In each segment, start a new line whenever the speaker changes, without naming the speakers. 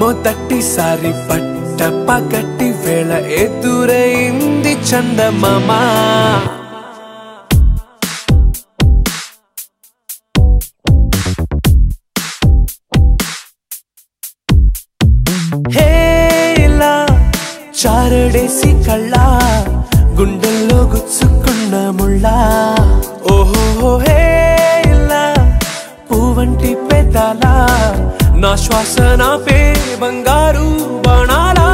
మొట్టమొదటిసారి పట్ట పగటి వేళ ఎదురైంది చందమామా హేలా చారడేసి కళ్ళ గుండెల్లో గుచ్చుకున్న ముళ్ళ ఓహో హేలా పువ్వంటి పెదాల నా శ్వాస నా పే బంగారు బాణాలా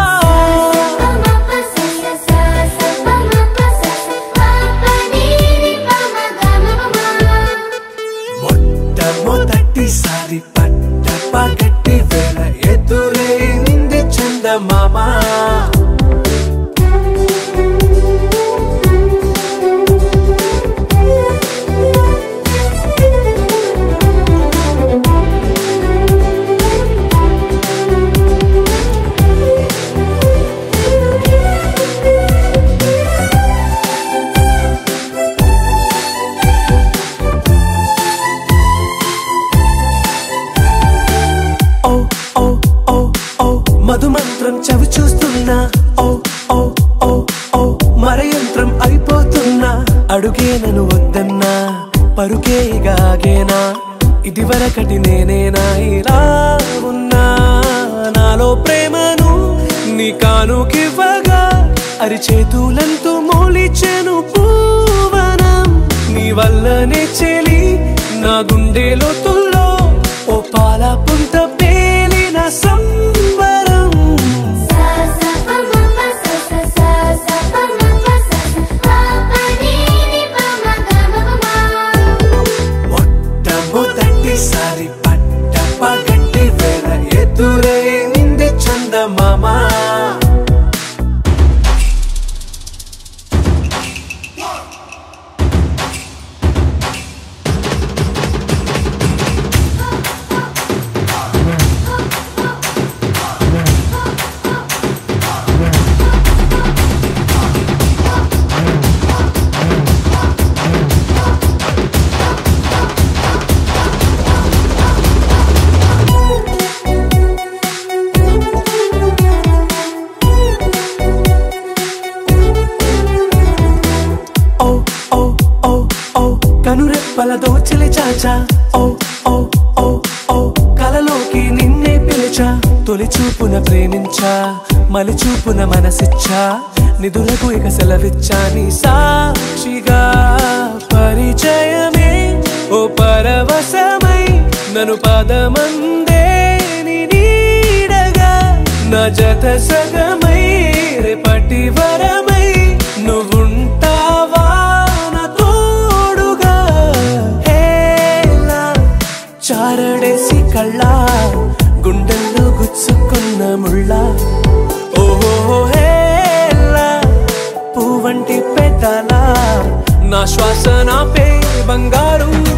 మొట్టమొదటిసారి పట్ట పగటి వేళ ఎదురైంది చందమామా ఓ ఓ ఓ ఓ మధుమంత్రం చవి చూస్తున్నా ఓ ఓ ఓ ఓ మరయంత్రం అయిపోతున్నా అడుగే నన్ను వద్దన్నా పరుగే గాగేనా ఇది వరకటి నేనేనా ఇలా ఉన్నా నాలో ప్రేమను నీ కానుకివ్వగా అరిచేతులంతో మోలిచెను పూవనం నీ వల్లనే చెలి నా గుండె లోతుల్లో ఓ పాల పుంత పేలిన సంబరం మొట్టమొదటిసారి పట్ట పగటి వేళ ఎదురైంది చందమామా ఓ ఓ ఓ ఓ కనురెప్పల దోచలి చాచా ఓ ఓ ఓ ఓ కలలోకి నిన్నే పిలిచా తొలి చూపున ప్రేమించా మలి చూపున మనసిచ్చా నిధులకు ఇక సెలవిచ్చా నీ సాక్షిగా పరిచయమే ఓ పరవశమై నన్ను పదమందే నీ నీడగా నా జత సగమై రేపటి వరమై నువ్వుంటావా నా తోడుగా హేలా చారడేసి కళ్ళ గుండెల్లో గుచ్చుకున్న ముళ్ళ ఓహో హేలా పువ్వంటి పెదాల నా శ్వాస నా పే బంగారు